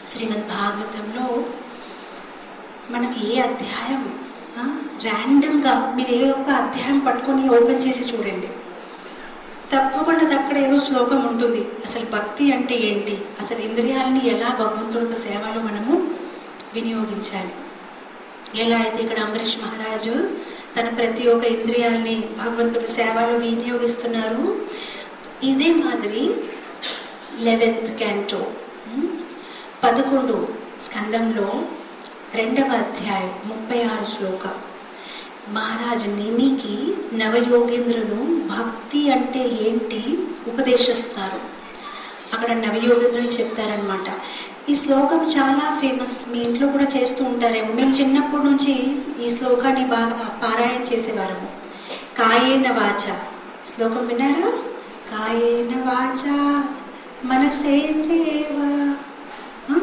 శ్రీమద్ భాగవతంలో మనం ఏ అధ్యాయం ర్యాండమ్గా మీరు ఏ ఒక్క అధ్యాయం పట్టుకొని ఓపెన్ చేసి చూడండి తప్పకుండా అది అక్కడ ఏదో శ్లోకం ఉంటుంది అసలు భక్తి అంటే ఏంటి అసలు ఇంద్రియాలని ఎలా భగవంతుడి సేవలో మనము వినియోగించాలి ఎలా అయితే ఇక్కడ అంబరీష్ మహారాజు తన ప్రతి ఒక్క ఇంద్రియాలని భగవంతుడి సేవలో వినియోగిస్తున్నారు ఇదే మాదిరి లెవెన్త్ క్యాంటో ఉమ్, పదకొండు స్కందంలో రెండవ అధ్యాయం ముప్పై ఆరు శ్లోక మహారాజు నిమికి నవయోగేంద్రులు భక్తి అంటే ఏంటి ఉపదేశిస్తారు అక్కడ నవయోగేంద్రులు చెప్తారనమాట ఈ శ్లోకం చాలా ఫేమస్ మీ ఇంట్లో కూడా చేస్తూ ఉంటారేమో మేము చిన్నప్పటి నుంచి ఈ శ్లోకాన్ని బాగా పారాయణ చేసేవారము కాయేన వాచ శ్లోకం విన్నారా కాయేన వాచ మనసేంద్రేవా ఆ?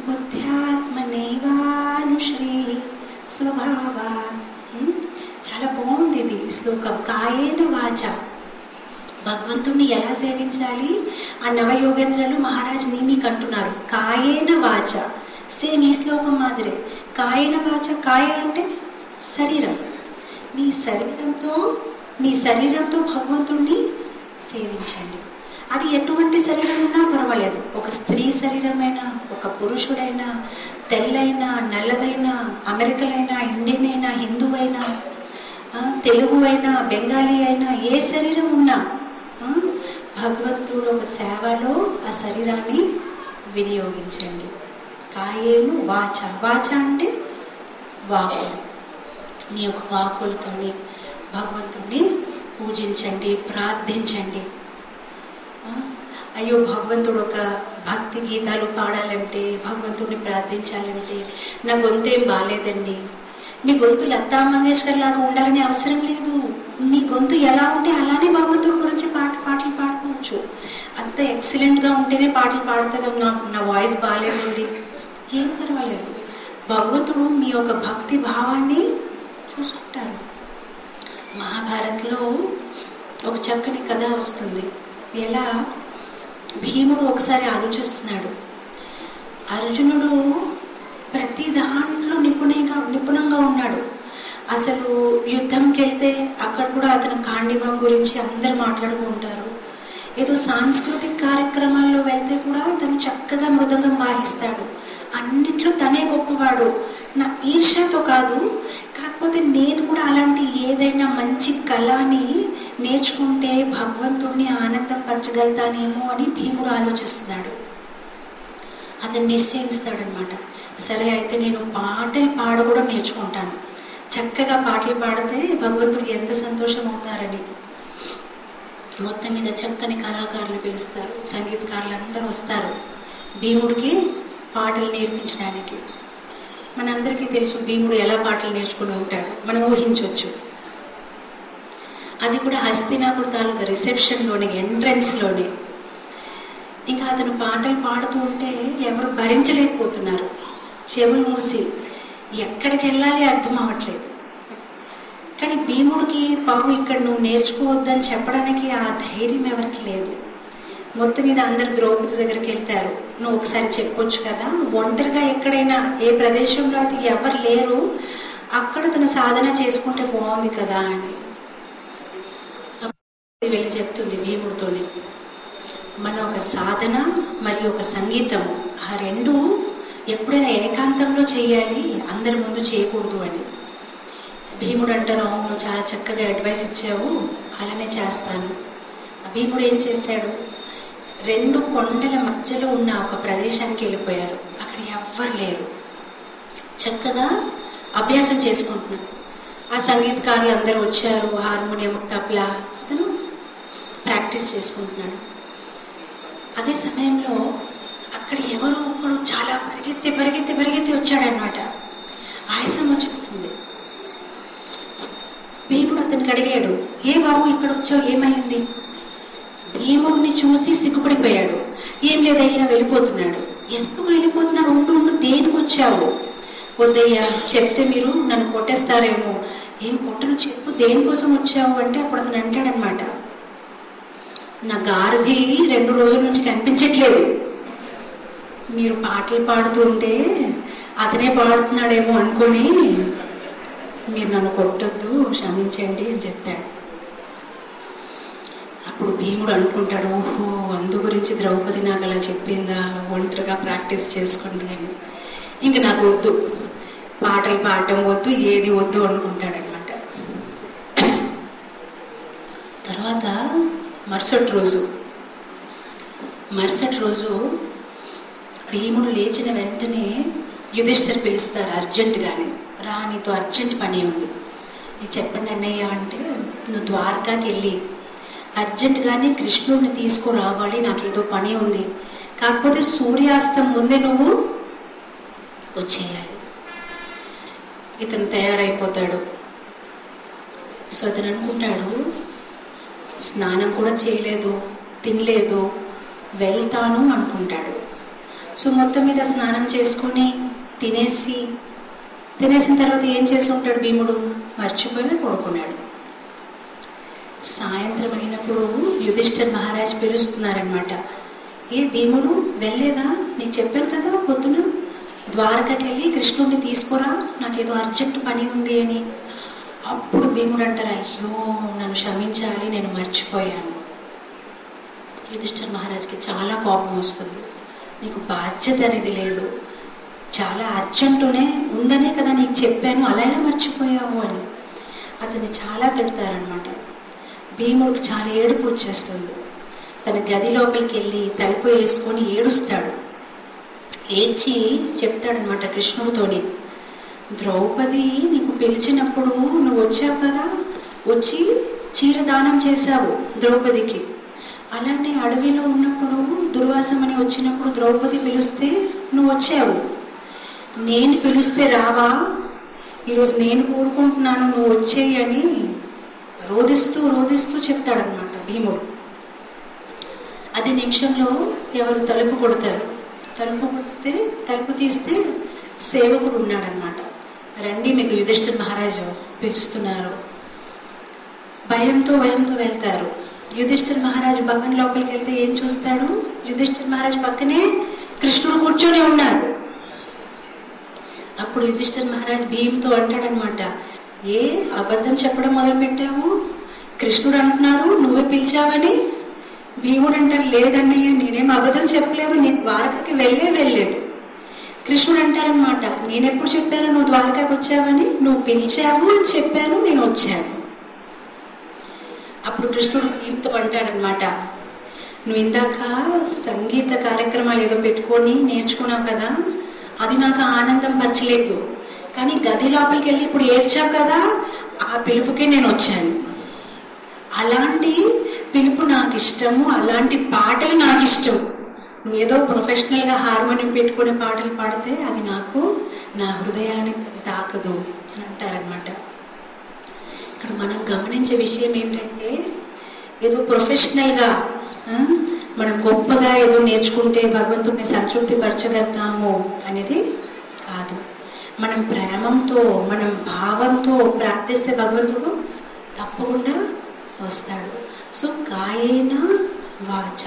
బుద్ధ్యాత్మనేవానుశ్రీ స్వభావాత్ ఉమ్, చాలా బాగుంది ఇది ఈ శ్లోకం కాయేన వాచ భగవంతుణ్ణి ఎలా సేవించాలి ఆ నవయోగేంద్రులు మహారాజ్ నీమికి అంటున్నారు కాయేన వాచ సేమ్ ఈ శ్లోకం మాదిరే కాయేన వాచ కాయ అంటే శరీరం మీ శరీరంతో మీ శరీరంతో భగవంతుణ్ణి సేవించండి అది ఎటువంటి శరీరం ఉన్నా పర్వాలేదు ఒక స్త్రీ శరీరమైనా ఒక పురుషుడైనా తెల్లైనా నల్లదైనా అమెరికలైనా ఇండియన్ అయినా హిందువైనా ఆ, తెలుగు అయినా బెంగాలీ అయినా ఏ శరీరం ఉన్నా ఆ, భగవంతుడు ఒక సేవలో ఆ శరీరాన్ని వినియోగించండి కాయేను వాచ వాచ అంటే వాకులు మీ యొక్క వాకులతోని భగవంతుడిని పూజించండి ప్రార్థించండి ఆ, అయ్యో భగవంతుడు ఒక భక్తి గీతాలు పాడాలంటే భగవంతుడిని ప్రార్థించాలంటే నా గొంతు ఏం బాగాలేదండి మీ గొంతు లతా మంగేష్కర్ లాగా ఉండాలని అవసరం లేదు మీ గొంతు ఎలా ఉంటే అలానే భగవంతుడి గురించి పాట పాటలు పాడుకోవచ్చు అంత ఎక్సలెంట్గా ఉంటేనే పాటలు పాడుతుంది నా నా వాయిస్ బాగాలేదండి ఏం పర్వాలేదు భగవంతుడు మీ యొక్క భక్తి భావాన్ని చూసుకుంటారు మహాభారత్లో ఒక చక్కని కథ వస్తుంది ఎలా భీముడు ఒకసారి ఆలోచిస్తున్నాడు అర్జునుడు ప్రతి దాంట్లో నిపుణంగా నిపుణంగా ఉన్నాడు అసలు యుద్ధంకి వెళ్తే అక్కడ కూడా అతను కాండివం గురించి అందరు మాట్లాడుకుంటారు ఏదో సాంస్కృతిక కార్యక్రమాల్లో వెళ్తే కూడా తను చక్కగా మృదంగం వాయిస్తాడు అన్నిట్లో తనే గొప్పవాడు నా ఈర్ష్యతో కాదు కాకపోతే నేను కూడా అలాంటి ఏదైనా మంచి కళని నేర్చుకుంటే భగవంతుణ్ణి ఆనందం పరచగలుగుతానేమో అని భీముడు ఆలోచిస్తున్నాడు అతను నిశ్చయిస్తాడనమాట సరే అయితే నేను పాటలు పాడ కూడా నేర్చుకుంటాను చక్కగా పాటలు పాడితే భగవంతుడు ఎంత సంతోషం అవుతారని మొత్తం మీద చక్కని కళాకారులు పిలుస్తారు సంగీతకారులు అందరూ వస్తారు భీముడికి పాటలు నేర్పించడానికి మనందరికీ తెలుసు భీముడు ఎలా పాటలు నేర్చుకుని ఉంటాడు మనం ఊహించవచ్చు అది కూడా హస్తినాపుర తాలూకా రిసెప్షన్లోనే ఎంట్రన్స్లోనే ఇంకా అతను పాటలు పాడుతూ ఉంటే ఎవరు భరించలేకపోతున్నారు చెవులు మూసి ఎక్కడికి వెళ్ళాలి అర్థం అవ్వట్లేదు కానీ భీముడికి బాబు ఇక్కడ నువ్వు నేర్చుకోవద్దని చెప్పడానికి ఆ ధైర్యం ఎవరికి లేదు మొత్తం మీద అందరు ద్రౌపది దగ్గరికి వెళ్తారు నువ్వు ఒకసారి చెప్పొచ్చు కదా ఒంటరిగా ఎక్కడైనా ఏ ప్రదేశంలో అయితే ఎవరు లేరు అక్కడ తన సాధన చేసుకుంటే బాగుంది కదా అని అప్పుడు వెళ్ళి చెప్తుంది భీముడితోనే మన ఒక సాధన మరియు ఒక సంగీతము ఆ రెండు ఎప్పుడైనా ఏకాంతంలో చేయాలి అందరి ముందు చేయకూడదు అని భీముడు అంటారు అవును చాలా చక్కగా అడ్వైస్ ఇచ్చావు అలానే చేస్తాను ఆ భీముడు ఏం చేశాడు రెండు కొండల మధ్యలో ఉన్న ఒక ప్రదేశానికి వెళ్ళిపోయారు అక్కడ ఎవ్వరు లేరు చక్కగా అభ్యాసం చేసుకుంటున్నాడు ఆ సంగీతకారులు అందరూ వచ్చారు హార్మోనియం తబలా అతను ప్రాక్టీస్ చేసుకుంటున్నాడు అదే సమయంలో అక్కడ ఎవరో ఒకడు చాలా పరిగెత్తి పరిగెత్తి పరిగెత్తి వచ్చాడనమాట ఆయాసం వచ్చేస్తుంది భీముడు అతనికి అడిగాడు ఏ బాబు ఇక్కడ వచ్చావు ఏమైంది భీముడిని చూసి సిగ్గుపడిపోయాడు ఏం లేదయ్యా వెళ్ళిపోతున్నాడు ఎందుకు వెళ్ళిపోతున్నాడు ఉండు ఉండు దేనికి వచ్చావు వద్దయ్యా చెప్తే మీరు నన్ను కొట్టేస్తారేమో ఏం కొట్టను చెప్పు దేనికోసం వచ్చావు అంటే అప్పుడు అతను అంటాడనమాట నా గారధి రెండు రోజుల నుంచి కనిపించట్లేదు మీరు పాటలు పాడుతుంటే అతనే పాడుతున్నాడేమో అనుకొని మీరు నన్ను కొట్టొద్దు క్షమించండి అని చెప్తాడు అప్పుడు భీముడు అనుకుంటాడు ఓహో అందు గురించి ద్రౌపది నాకు అలా చెప్పిందా ఒంటరిగా ప్రాక్టీస్ చేసుకోండి అని ఇంక నాకు వద్దు పాటలు పాడటం వద్దు ఏది వద్దు అనుకుంటాడనమాట తర్వాత మరుసటి రోజు మరుసటి రోజు భీముడు లేచిన వెంటనే యుధిష్ఠర్ పిలుస్తారు అర్జెంటుగానే రా నీతో అర్జెంట్ పని ఉంది ఇది చెప్పండి అన్నయ్య అంటే నువ్వు ద్వారకాకి వెళ్ళి అర్జెంటుగానే కృష్ణుడిని తీసుకురావాలి నాకు ఏదో పని ఉంది కాకపోతే సూర్యాస్తం ముందే నువ్వు వచ్చేయాలి ఇతను తయారైపోతాడు సో అతను అనుకుంటాడు స్నానం కూడా చేయలేదు తినలేదు వెళ్తాను అనుకుంటాడు సో మొత్తం మీద స్నానం చేసుకుని తినేసి తినేసిన తర్వాత ఏం చేసి ఉంటాడు భీముడు మర్చిపోయి పడుకున్నాడు సాయంత్రం అయినప్పుడు యుధిష్ఠర్ మహారాజ్ పిలుస్తున్నారనమాట ఏ భీముడు వెళ్ళలేదా నీకు చెప్పాను కదా పొద్దున ద్వారకకి వెళ్ళి కృష్ణుడిని తీసుకురా నాకేదో అర్జెంట్ పని ఉంది అని అప్పుడు భీముడు అంటారు అయ్యో నన్ను క్షమించాలి నేను మర్చిపోయాను యుధిష్ఠర్ మహారాజ్కి చాలా కోపం వస్తుంది నీకు బాధ్యత అనేది లేదు చాలా అర్జెంటునే ఉందనే కదా నీకు చెప్పాను అలా ఎలా మర్చిపోయావు అని అతన్ని చాలా తిడతారనమాట భీముడికి చాలా ఏడుపు వచ్చేస్తుంది తన గది లోపలికి వెళ్ళి తలుపు వేసుకొని ఏడుస్తాడు ఏడ్చి చెప్తాడనమాట కృష్ణుడితోని ద్రౌపది నీకు పిలిచినప్పుడు నువ్వు వచ్చావు కదా వచ్చి చీర దానం చేశావు ద్రౌపదికి అలానే అడవిలో ఉన్నప్పుడు దుర్వాసమని వచ్చినప్పుడు ద్రౌపది పిలిస్తే నువ్వు వచ్చావు నేను పిలిస్తే రావా ఈరోజు నేను కోరుకుంటున్నాను నువ్వు వచ్చేయి అని రోధిస్తూ రోధిస్తూ చెప్తాడనమాట భీముడు అదే నిమిషంలో ఎవరు తలుపు కొడతారు తలుపు కొడితే తలుపు తీస్తే సేవకుడు ఉన్నాడనమాట రండి మీకు యుధిష్ఠిర్ మహారాజు పిలుస్తున్నారు భయంతో భయంతో వెళ్తారు యుధిష్ఠిర్ మహారాజు భవన్ లోపలికి వెళ్తే ఏం చూస్తాడు యుధిష్ఠిర్ మహారాజు పక్కనే కృష్ణుడు కూర్చొని ఉన్నారు అప్పుడు యుధిష్ఠిర్ మహారాజ్ భీమ్తో అంటాడనమాట ఏ అబద్ధం చెప్పడం మొదలుపెట్టావు కృష్ణుడు అంటున్నారు నువ్వే పిలిచావని భీముడు అంటారు లేదన్నయ్య నేనేం అబద్ధం చెప్పలేదు నేను ద్వారకకి వెళ్ళే వెళ్ళలేదు కృష్ణుడు అంటారనమాట నేనెప్పుడు చెప్పాను నువ్వు ద్వారకాకి వచ్చావని నువ్వు పిలిచావు అని చెప్పాను నేను వచ్చాను అప్పుడు కృష్ణుడు భీమ్తో అంటాడనమాట నువ్వు ఇందాక సంగీత కార్యక్రమాలు ఏదో పెట్టుకొని నేర్చుకున్నావు కదా అది నాకు ఆనందం పరచలేదు కానీ గది లోపలికి వెళ్ళి ఇప్పుడు ఏడ్చావు కదా ఆ పిలుపుకే నేను వచ్చాను అలాంటి పిలుపు నాకు ఇష్టము అలాంటి పాటలు నాకు ఇష్టం నువ్వు ఏదో ప్రొఫెషనల్గా హార్మోనియం పెట్టుకునే పాటలు పాడితే అది నాకు నా హృదయానికి తాకదు అని అంటారనమాట ఇక్కడ మనం గమనించే విషయం ఏంటంటే ఏదో ప్రొఫెషనల్గా ఆ, మనం గొప్పగా ఏదో నేర్చుకుంటే భగవంతుడిని సంతృప్తి పరచగలుగుతాము అనేది కాదు మనం ప్రేమంతో మనం భావంతో ప్రార్థిస్తే భగవంతుడు తప్పకుండా వస్తాడు సో కాయేన వాచ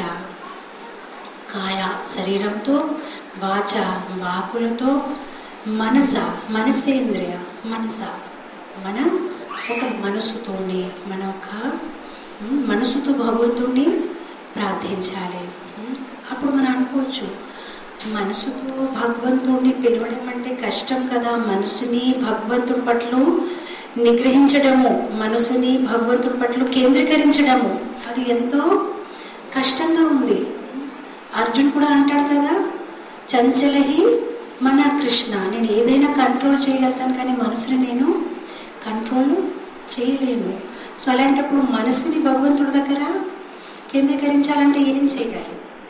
కాయ శరీరంతో వాచ వాకులతో మనస మనసేంద్రియ మనస మన ఒక మనసుతోని మన ఒక ఉమ్, మనసుతో భగవంతుణ్ణి ప్రార్థించాలి ఉమ్, అప్పుడు మనం అనుకోవచ్చు మనసుతో భగవంతుడిని పిలవడం అంటే కష్టం కదా మనసుని భగవంతుడి పట్ల నిగ్రహించడము మనసుని భగవంతుడి పట్ల కేంద్రీకరించడము అది ఎంతో కష్టంగా ఉంది అర్జున్ కూడా అంటాడు కదా చంచలహి మన కృష్ణ నేను ఏదైనా కంట్రోల్ చేయగలుగుతాను కానీ మనసుని నేను కంట్రోల్ చేయలేను సో అలాంటప్పుడు మనసుని భగవంతుడి దగ్గర కేంద్రీకరించాలంటే ఏం చేయాలి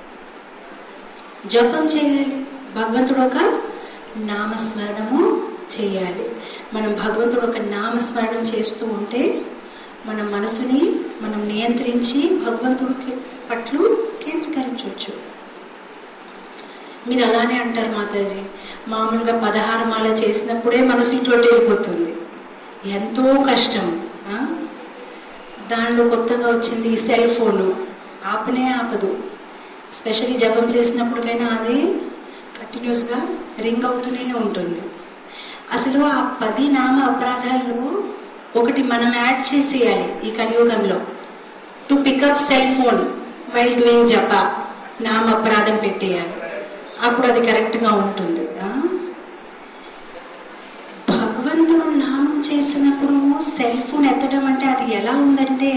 జపం చేయాలి భగవంతుడు ఒక నామస్మరణము చేయాలి మనం భగవంతుడు ఒక నామస్మరణం చేస్తూ ఉంటే మన మనసుని మనం నియంత్రించి భగవంతుడికి పట్ల కేంద్రీకరించవచ్చు మీరు అలానే అంటారు మాతాజీ మామూలుగా పదహార మాల చేసినప్పుడే మనసు ఇటువంటి వెళ్ళిపోతుంది ఎంతో కష్టం ఆ? దానిలో కొత్తగా వచ్చింది ఈ సెల్ ఫోను ఆపనే ఆపదు స్పెషల్లీ జపం చేసినప్పటికైనా అది కంటిన్యూస్గా రింగ్ అవుతూనే ఉంటుంది అసలు ఆ పది నామ అపరాధాల్లో ఒకటి మనం యాడ్ చేసేయాలి ఈ కలియుగంలో to pick up cell phone while doing జప నామ అపరాధం పెట్టేయాలి అప్పుడు అది కరెక్ట్గా ఉంటుంది ఆ? భగవంతుడు నామం చేసినప్పుడు సెల్ ఫోన్ ఎత్తడం అంటే అది ఎలా ఉందంటే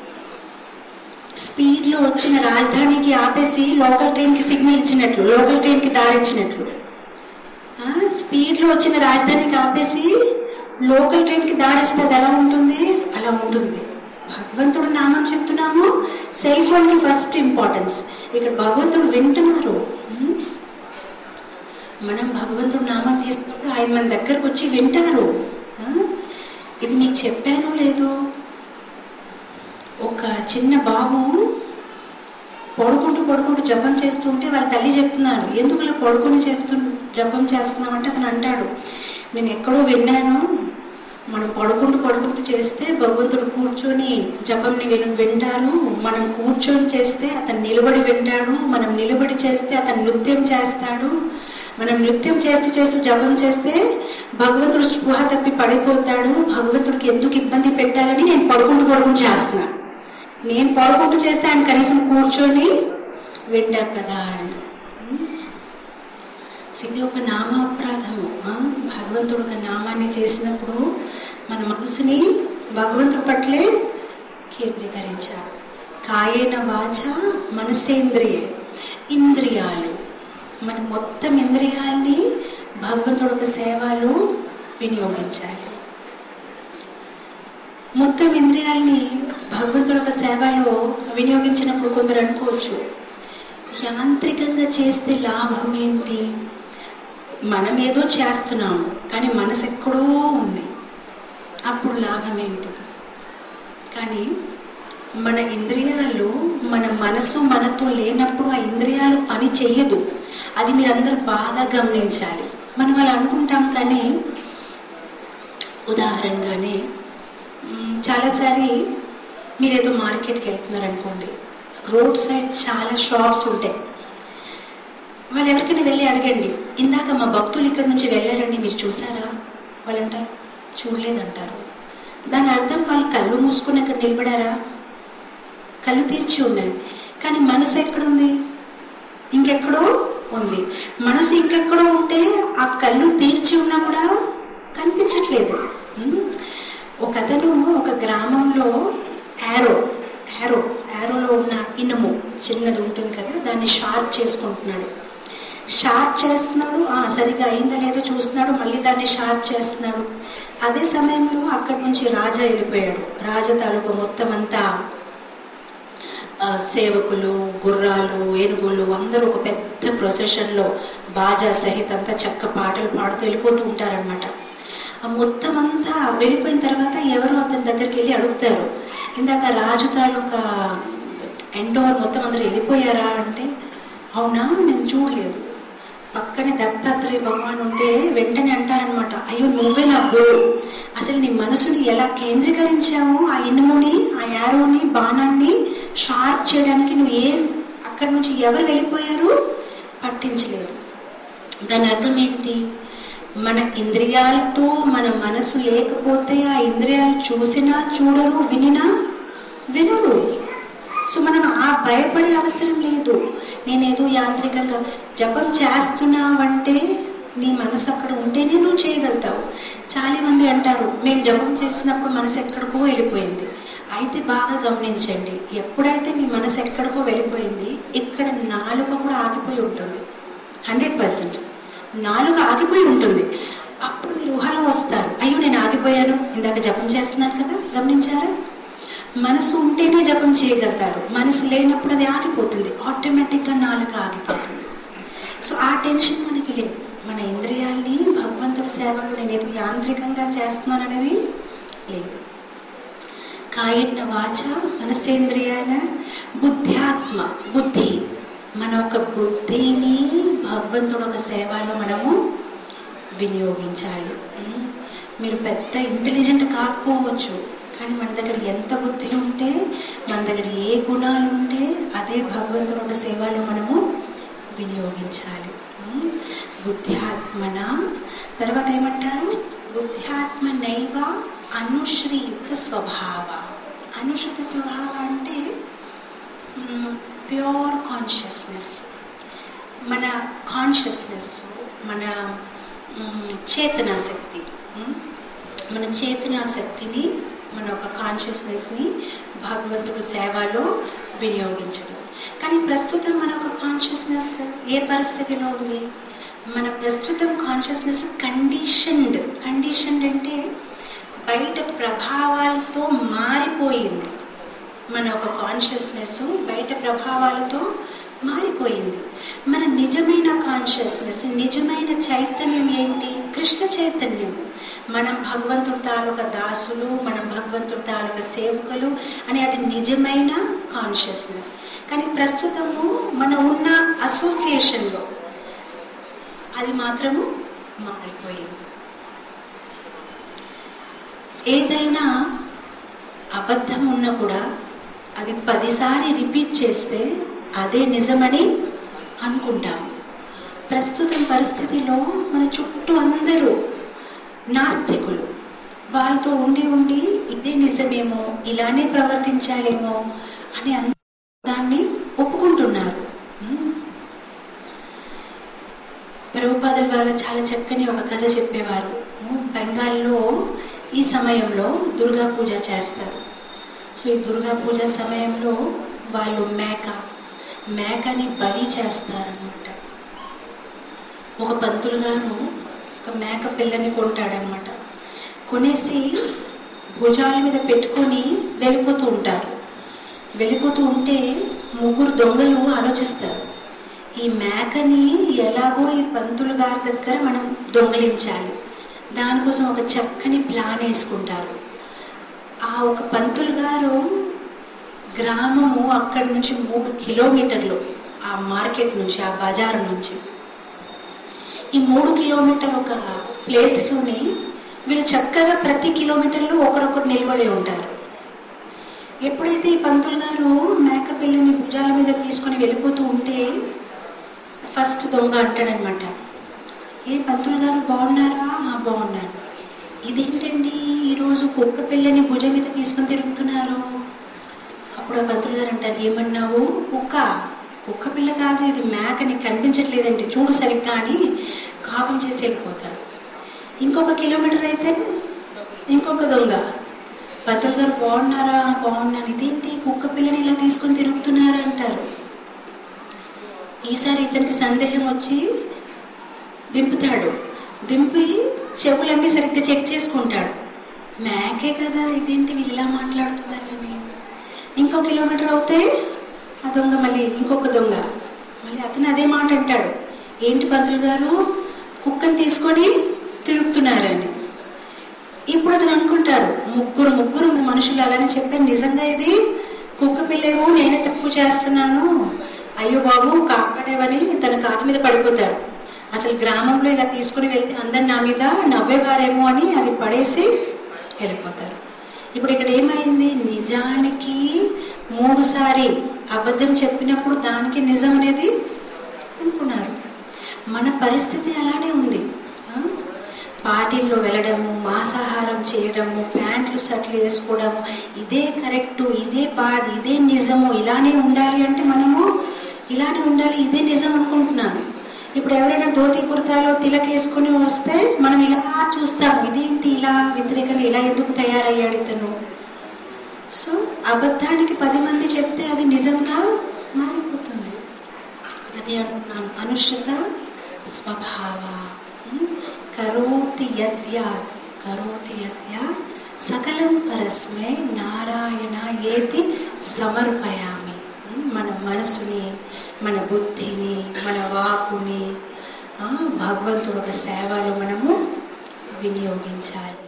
స్పీడ్లో వచ్చిన రాజధానికి ఆపేసి లోకల్ ట్రైన్కి సిగ్నల్ ఇచ్చినట్లు లోకల్ ట్రైన్కి దారి ఇచ్చినట్లు ఆ, స్పీడ్లో వచ్చిన రాజధానికి ఆపేసి లోకల్ ట్రైన్కి దారిస్తే అది ఎలా ఉంటుంది అలా ఉంటుంది భగవంతుడు నామం చెప్తున్నాము సెల్ ఫోన్కి ఫస్ట్ ఇంపార్టెన్స్ ఇక్కడ భగవంతుడు వింటున్నారు ఉం? మనం భగవంతుడు నామం తీసుకున్నప్పుడు ఆయన మన దగ్గరకు వచ్చి వింటారు ఆ? ఇది మీకు చెప్పాను లేదు ఒక చిన్న బాబు పడుకుంటూ పడుకుంటూ జపం చేస్తుంటే వాళ్ళ తల్లి చెప్తున్నారు ఎందుకు ఇలా పడుకుని చెప్తు జపం చేస్తున్నావు అంటే అతను అంటాడు నేను ఎక్కడో విన్నాను మనం పడుకుంటూ పడుకుంటూ చేస్తే భగవంతుడు కూర్చొని జపంని విన వింటారు మనం కూర్చొని చేస్తే అతను నిలబడి వింటాడు మనం నిలబడి చేస్తే అతను నృత్యం చేస్తాడు మనం నృత్యం చేస్తూ చేస్తూ జపం చేస్తే భగవంతుడు స్పృహ తప్పి పడిపోతాడు భగవంతుడికి ఎందుకు ఇబ్బంది పెట్టాలని నేను పడుకుంటూ పడుకుంటూ చేస్తున్నాను నేను పడుకుంటూ చేస్తే ఆయన కనీసం కూర్చొని వింటారు కదా అని సో ఇది ఒక నామ అపరాధము ఆ? భగవంతుడు ఒక నామాన్ని చేసినప్పుడు మన మనసుని భగవంతుడి పట్లే కేంద్రీకరించాలి కాయేన వాచ మనసేంద్రియ ఇంద్రియాలు మన మొత్తం ఇంద్రియాల్ని భగవంతుడు ఒక సేవలో వినియోగించాలి మొత్తం ఇంద్రియాల్ని భగవంతుడు ఒక సేవలో వినియోగించినప్పుడు కొందరు అనుకోవచ్చు యాంత్రికంగా చేస్తే లాభం ఏంటి మనం ఏదో చేస్తున్నాము కానీ మనసు ఎక్కడో ఉంది అప్పుడు లాభం ఏంటి కానీ మన ఇంద్రియాలు మన మనసు మనతో లేనప్పుడు ఆ ఇంద్రియాలు పని చెయ్యదు అది మీరందరూ బాగా గమనించాలి మనం అలా అనుకుంటాం కానీ ఉదాహరణగానే మ్, చాలాసారి మీరు ఏదో మార్కెట్కి వెళ్తున్నారు అనుకోండి రోడ్ సైడ్ చాలా షాప్స్ ఉంటాయి వాళ్ళు ఎవరికైనా వెళ్ళి అడగండి ఇందాక మా భక్తులు ఇక్కడ నుంచి వెళ్ళారండి మీరు చూసారా వాళ్ళు అంటారు చూడలేదంటారు దాని అర్థం వాళ్ళు కళ్ళు మూసుకుని అక్కడ నిలబడారా కళ్ళు తీర్చి ఉన్నాయి కానీ మనసు ఎక్కడుంది ఇంకెక్కడో ఉంది మనసు ఇంకెక్కడో ఉంటే ఆ కళ్ళు తీర్చి ఉన్నా కూడా కనిపించట్లేదు ఉమ్. ఒక అతను ఒక గ్రామంలో యారో యారో యారోలో ఉన్న ఇనుము చిన్నది ఉంటుంది కదా దాన్ని షార్ప్ చేసుకుంటున్నాడు షార్ప్ చేస్తున్నాడు ఆ, సరిగా అయిందా లేదో చూస్తున్నాడు మళ్ళీ దాన్ని షార్ప్ చేస్తున్నాడు అదే సమయంలో అక్కడి నుంచి రాజా వెళ్ళిపోయాడు రాజా తాలూకు మొత్తం అంతా ఆ, సేవకులు గుర్రాలు ఏనుగులు అందరూ ఒక పెద్ద ప్రొసెషన్లో బాజా సహిత అంతా చక్క పాటలు పాడుతూ వెళ్ళిపోతూ ఉంటారనమాట ఆ మొత్తం అంతా వెళ్ళిపోయిన తర్వాత ఎవరు అతని దగ్గరికి వెళ్ళి అడుగుతారు ఇందాక రాజు తాలూకా ఎండోవర్ మొత్తం అందరూ వెళ్ళిపోయారా అంటే అవునా నేను చూడలేదు పక్కనే దత్తాత్రేయ భగవాన్ ఉంటే వెంటనే అంటారనమాట అయ్యో నువ్వే నా గురువు అసలు నీ మనసుని ఎలా కేంద్రీకరించావు ఆ ఇనుముని ఆ యారోని బాణాన్ని షార్ప్ చేయడానికి నువ్వు ఏం అక్కడి నుంచి ఎవరు వెళ్ళిపోయారు పట్టించలేదు దాని అర్థం ఏంటి మన ఇంద్రియాలతో మన మనసు లేకపోతే ఆ ఇంద్రియాలు చూసినా చూడరు వినినా వినరు సో మనం ఆ భయపడే అవసరం లేదు నేనేదో యాంత్రికంగా జపం చేస్తున్నావంటే నీ మనసు అక్కడ ఉంటేనే నువ్వు చేయగలుగుతావు చాలా మంది అంటారు మేము జపం చేసినప్పుడు మనసు ఎక్కడికో వెళ్ళిపోయింది అయితే బాగా గమనించండి ఎప్పుడైతే మీ మనసు ఎక్కడికో వెళ్ళిపోయింది ఇక్కడ నాలుక కూడా ఆగిపోయి ఉంటుంది హండ్రెడ్ పర్సెంట్ నాలుక ఆగిపోయి ఉంటుంది అప్పుడు మీరు ఊహలో వస్తారు అయ్యో నేను ఆగిపోయాను ఇందాక జపం చేస్తున్నాను కదా గమనించారా మనసు ఉంటేనే జపం చేయగలుగుతారు మనసు లేనప్పుడు అది ఆగిపోతుంది ఆటోమేటిక్గా నాలుక ఆగిపోతుంది సో ఆ టెన్షన్ మనకి లేదు మన ఇంద్రియాల్ని భగవంతుడి సేవలో నేను ఏదో యాంత్రికంగా చేస్తున్నాను అనేది లేదు కాయన్న వాచ మనసేంద్రియాన బుద్ధ్యాత్మ బుద్ధి మన ఒక బుద్ధిని భగవంతుడు ఒక సేవలో మనము వినియోగించాలి ఉమ్, మీరు పెద్ద ఇంటెలిజెంట్ కాకపోవచ్చు కానీ మన దగ్గర ఎంత బుద్ధి ఉంటే మన దగ్గర ఏ గుణాలు ఉంటే అదే భగవంతుడు ఒక సేవలో మనము వినియోగించాలి ఉమ్, బుద్ధ్యాత్మన తర్వాత ఏమంటారు బుద్ధ్యాత్మ నైవ అనుశ్రీత స్వభావ అనుశ్రిత స్వభావ అంటే ప్యూర్ కాన్షియస్నెస్ మన కాన్షియస్నెస్ మన మ్, చేతనా శక్తి మ్, మన చేతనా శక్తిని మన ఒక కాన్షియస్నెస్ని భగవంతుడు సేవలో వినియోగించడం కానీ ప్రస్తుతం మన ఒక కాన్షియస్నెస్ ఏ పరిస్థితిలో ఉంది మన ప్రస్తుతం కాన్షియస్నెస్ కండిషన్డ్ కండిషన్డ్ అంటే బయట ప్రభావాలతో మారిపోయింది మన ఒక కాన్షియస్నెస్ బయట ప్రభావాలతో మారిపోయింది మన నిజమైన కాన్షియస్నెస్ నిజమైన చైతన్యం ఏంటి కృష్ణ చైతన్యం మనం భగవంతుడి తాలూకా దాసులు మనం భగవంతుడి తాలూకా సేవకులు అని అది నిజమైన కాన్షియస్నెస్ కానీ ప్రస్తుతము మన ఉన్న అసోసియేషన్లో అది మాత్రము మారిపోయింది ఏదైనా అబద్ధం ఉన్నా కూడా అది పదిసారి రిపీట్ చేస్తే అదే నిజమని అనుకుంటాం ప్రస్తుతం పరిస్థితిలో మన చుట్టూ అందరూ నాస్తికులు వాళ్ళతో ఉండి ఉండి ఇదే నిజమేమో ఇలానే ప్రవర్తించాలేమో అని అందరూ దాన్ని ఒప్పుకుంటున్నారు ఉమ్. ప్రభుపాదుల వారు చాలా చక్కని ఒక కథ చెప్పేవారు బెంగాల్లో ఈ సమయంలో దుర్గా పూజ చేస్తారు సో ఈ దుర్గా పూజ సమయంలో వాళ్ళు మేక మేకని బలి చేస్తారనమాట ఒక పంతులు గారు ఒక మేక పిల్లని కొంటాడనమాట కొనేసి భుజాల మీద పెట్టుకొని వెళ్ళిపోతూ ఉంటారు వెళ్ళిపోతూ ఉంటే ముగ్గురు దొంగలు ఆలోచిస్తారు ఈ మేకని ఎలాగో ఈ పంతులు గారి దగ్గర మనం దొంగలించాలి దానికోసం ఒక చక్కని ప్లాన్ వేసుకుంటారు ఆ ఒక పంతులు గారు గ్రామము అక్కడి నుంచి మూడు కిలోమీటర్లు ఆ మార్కెట్ నుంచి ఆ బజార్ నుంచి ఈ మూడు కిలోమీటర్ ఒక ప్లేస్లోని వీళ్ళు చక్కగా ప్రతి కిలోమీటర్లో ఒకరొకరు నిలబడి ఉంటారు ఎప్పుడైతే ఈ పంతులు గారు మేక పిల్లని భుజాల మీద తీసుకొని వెళ్ళిపోతూ ఉంటే ఫస్ట్ దొంగ అంటాడనమాట ఏ పంతులు గారు బాగున్నారా "ఆ, బాగున్నాను ఇదేంటండి ఈరోజు కుక్క పిల్లని భుజం మీద తీసుకొని తిరుగుతున్నారు అప్పుడు ఆ పంతులు గారు అంటారు ఏమన్నావు కుక్క కుక్క పిల్ల కాదు ఇది మేక నీకు కనిపించట్లేదండి చూడు సరిగ్గా అని కాపం చేసి వెళ్ళిపోతారు ఇంకొక కిలోమీటర్ అయితే ఇంకొక దొంగ పంతులు గారు బాగున్నారా బాగున్నాను ఇదేంటి కుక్క పిల్లని ఇలా తీసుకొని తిరుగుతున్నారు అంటారు ఈసారి ఇతనికి సందేహం వచ్చి దింపుతాడు దింపి చెవులన్నీ సరిగ్గా చెక్ చేసుకుంటాడు మేకే కదా ఇదేంటి వీళ్ళు ఇలా మాట్లాడుతున్నారని ఇంకో కిలోమీటర్ అవుతే ఆ దొంగ మళ్ళీ ఇంకొక దొంగ మళ్ళీ అతను అదే మాట అంటాడు ఏంటి పంతులు గారు కుక్కని తీసుకొని తిరుగుతున్నారని ఇప్పుడు అతను అనుకుంటారు ముగ్గురు ముగ్గురు మనుషులు అలానే చెప్పారు నిజంగా ఇది కుక్క పిల్లేమో నేనే తప్పు చేస్తున్నాను అయ్యో బాబు కాపాడేవని తన కాలు మీద పడిపోతారు అసలు గ్రామంలో ఇలా తీసుకుని వెళ్తే అందరు నా మీద నవ్వేవారేమో అని అది పడేసి వెళ్ళిపోతారు ఇప్పుడు ఇక్కడ ఏమైంది నిజానికి మూడుసారి అబద్ధం చెప్పినప్పుడు దానికి నిజం అనేది అనుకున్నారు మన పరిస్థితి అలానే ఉంది ఆ? పార్టీల్లో వెళ్ళడము మాంసాహారం చేయడము ప్యాంట్లు షర్ట్లు వేసుకోవడము ఇదే కరెక్టు ఇదే బాధ ఇదే నిజము ఇలానే ఉండాలి అంటే మనము ఇలానే ఉండాలి ఇదే నిజం అనుకుంటున్నాను ఇప్పుడు ఎవరైనా ధోతి కుర్తాలో తిలక్ వేసుకొని వస్తే మనం ఇలా చూస్తాము ఇదేంటి ఇలా వ్యతిరేకంగా ఇలా ఎందుకు తయారయ్యాడు ఇతను సో అబద్ధానికి పది మంది చెప్తే అది నిజంగా మారిపోతుంది అది అంటున్నాను అనుష్ఠత స్వభావ ఉమ్, కరోతి యద్యాత్ కరోతి యద్యాత్ సకలం పరస్మై నారాయణ ఏతి సమర్పయామి ఉమ్, మన మనసుని మన బుద్ధిని మన వాకుని ఆ, భగవంతుడు ఒక సేవలో మనము వినియోగించాలి